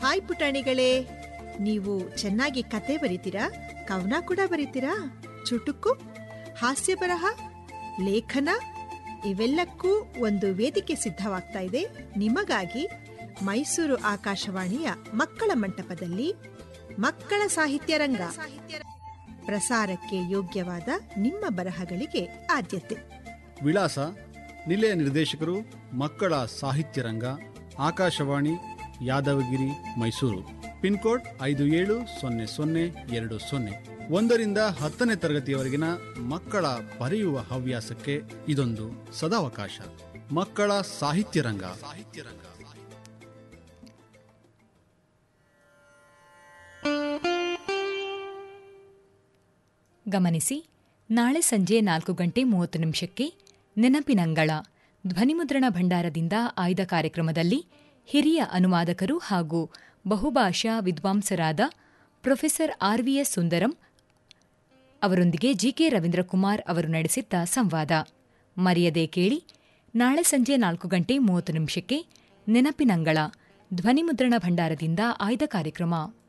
hi ಪುಟಾಣಿಗಳೇ ನೀವು ಚೆನ್ನಾಗಿ ಕತೆ ಬರೀತೀರಾ ಕವನ ಕೂಡ ಬರೀತೀರಾ ಚುಟುಕು ಹಾಸ್ಯ ಬರಹ ಲೇಖನ ಇವೆಲ್ಲಕ್ಕೂ ಒಂದು ವೇದಿಕೆ ಸಿದ್ಧವಾಗ್ತಾ ಇದೆ ನಿಮಗಾಗಿ ಮೈಸೂರು ಆಕಾಶವಾಣಿಯ ಮಕ್ಕಳ ಮಂಟಪದಲ್ಲಿ ಮಕ್ಕಳ ಸಾಹಿತ್ಯ ರಂಗ ಪ್ರಸಾರಕ್ಕೆ ಯೋಗ್ಯವಾದ ನಿಮ್ಮ ಬರಹಗಳಿಗೆ ಆದ್ಯತೆ ವಿಳಾಸ ನಿಲಯ ನಿರ್ದೇಶಕರು ಮಕ್ಕಳ ಸಾಹಿತ್ಯ ರಂಗ ಆಕಾಶವಾಣಿ ಯಾದವಗಿರಿ ಮೈಸೂರು ಪಿನ್ಕೋಡ್ ಐದು ಏಳು ಸೊನ್ನೆ ಸೊನ್ನೆ ಎರಡು ಸೊನ್ನೆ ಒಂದರಿಂದ ಹತ್ತನೇ ತರಗತಿಯವರೆಗಿನ ಮಕ್ಕಳ ಬರೆಯುವ ಹವ್ಯಾಸಕ್ಕೆ ಇದೊಂದು ಸದಾವಕಾಶ ಮಕ್ಕಳ ಸಾಹಿತ್ಯ ರಂಗ ಸಾಹಿತ್ಯ ರಂಗ ಗಮನಿಸಿ ನಾಳೆ ಸಂಜೆ ನಾಲ್ಕು ಗಂಟೆ ಮೂವತ್ತು ನಿಮಿಷಕ್ಕೆ ನೆನಪಿನಂಗಳ ಧ್ವನಿಮುದ್ರಣ ಭಂಡಾರದಿಂದ ಆಯ್ದ ಕಾರ್ಯಕ್ರಮದಲ್ಲಿ ಹಿರಿಯ ಅನುವಾದಕರು ಹಾಗೂ ಬಹುಭಾಷಾ ವಿದ್ವಾಂಸರಾದ ಪ್ರೊಫೆಸರ್ ಆರ್ವಿಎಸ್ ಸುಂದರಂ ಅವರೊಂದಿಗೆ ಜಿಕೆ ರವೀಂದ್ರಕುಮಾರ್ ಅವರು ನಡೆಸಿದ್ದ ಸಂವಾದ ಮರೆಯದೆ ಕೇಳಿ ನಾಳೆ ಸಂಜೆ ನಾಲ್ಕು ಗಂಟೆ ಮೂವತ್ತು ನಿಮಿಷಕ್ಕೆ ನೆನಪಿನಂಗಳ ಧ್ವನಿಮುದ್ರಣ ಭಂಡಾರದಿಂದ ಆಯ್ದ ಕಾರ್ಯಕ್ರಮ